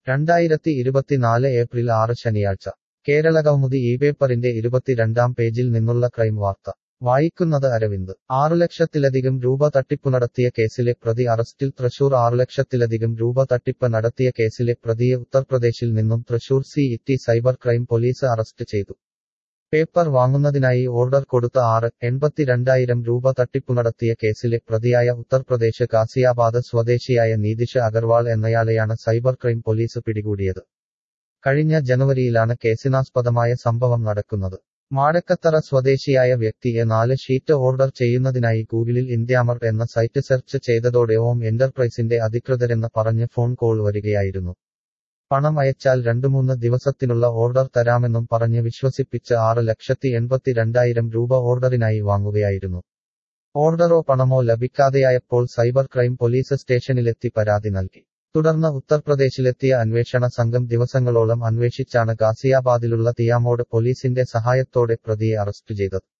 രണ്ടായിരത്തി ഇരുപത്തിനാല് ഏപ്രിൽ ആറ് ശനിയാഴ്ച കേരളകൗമുദി ഈ പേപ്പറിന്റെ ഇരുപത്തിരണ്ടാം പേജിൽ നിന്നുള്ള ക്രൈം വാർത്ത വായിക്കുന്നത് അരവിന്ദ് ആറു ലക്ഷത്തിലധികം രൂപ തട്ടിപ്പു നടത്തിയ കേസിലെ പ്രതി അറസ്റ്റിൽ തൃശൂർ ആറു ലക്ഷത്തിലധികം രൂപ തട്ടിപ്പ് നടത്തിയ കേസിലെ പ്രതിയെ ഉത്തർപ്രദേശിൽ നിന്നും തൃശൂർ സി ഇറ്റി സൈബർ ക്രൈം പോലീസ് അറസ്റ്റ് ചെയ്തു പേപ്പർ വാങ്ങുന്നതിനായി ഓർഡർ കൊടുത്ത ആറ് എൺപത്തിരണ്ടായിരം രൂപ തട്ടിപ്പു നടത്തിയ കേസിലെ പ്രതിയായ ഉത്തർപ്രദേശ് കാസിയാബാദ് സ്വദേശിയായ നീതിഷ് അഗർവാൾ എന്നയാളെയാണ് സൈബർ ക്രൈം പോലീസ് പിടികൂടിയത് കഴിഞ്ഞ ജനുവരിയിലാണ് കേസിനാസ്പദമായ സംഭവം നടക്കുന്നത് മാടക്കത്തറ സ്വദേശിയായ വ്യക്തിയെ നാല് ഷീറ്റ് ഓർഡർ ചെയ്യുന്നതിനായി ഗൂഗിളിൽ ഇന്ത്യാമർ എന്ന സൈറ്റ് സെർച്ച് ചെയ്തതോടെ ഓം എന്റർപ്രൈസിന്റെ അധികൃതരെന്ന് പറഞ്ഞ് ഫോൺ കോൾ വരികയായിരുന്നു പണം അയച്ചാൽ രണ്ടുമൂന്ന് ദിവസത്തിനുള്ള ഓർഡർ തരാമെന്നും പറഞ്ഞ് വിശ്വസിപ്പിച്ച് ആറ് ലക്ഷത്തി എൺപത്തിരണ്ടായിരം രൂപ ഓർഡറിനായി വാങ്ങുകയായിരുന്നു ഓർഡറോ പണമോ ലഭിക്കാതെയായപ്പോൾ സൈബർ ക്രൈം പോലീസ് സ്റ്റേഷനിലെത്തി പരാതി നൽകി തുടർന്ന് ഉത്തർപ്രദേശിലെത്തിയ അന്വേഷണ സംഘം ദിവസങ്ങളോളം അന്വേഷിച്ചാണ് ഗാസിയാബാദിലുള്ള തിയാമോഡ് പോലീസിന്റെ സഹായത്തോടെ പ്രതിയെ അറസ്റ്റ് ചെയ്തത്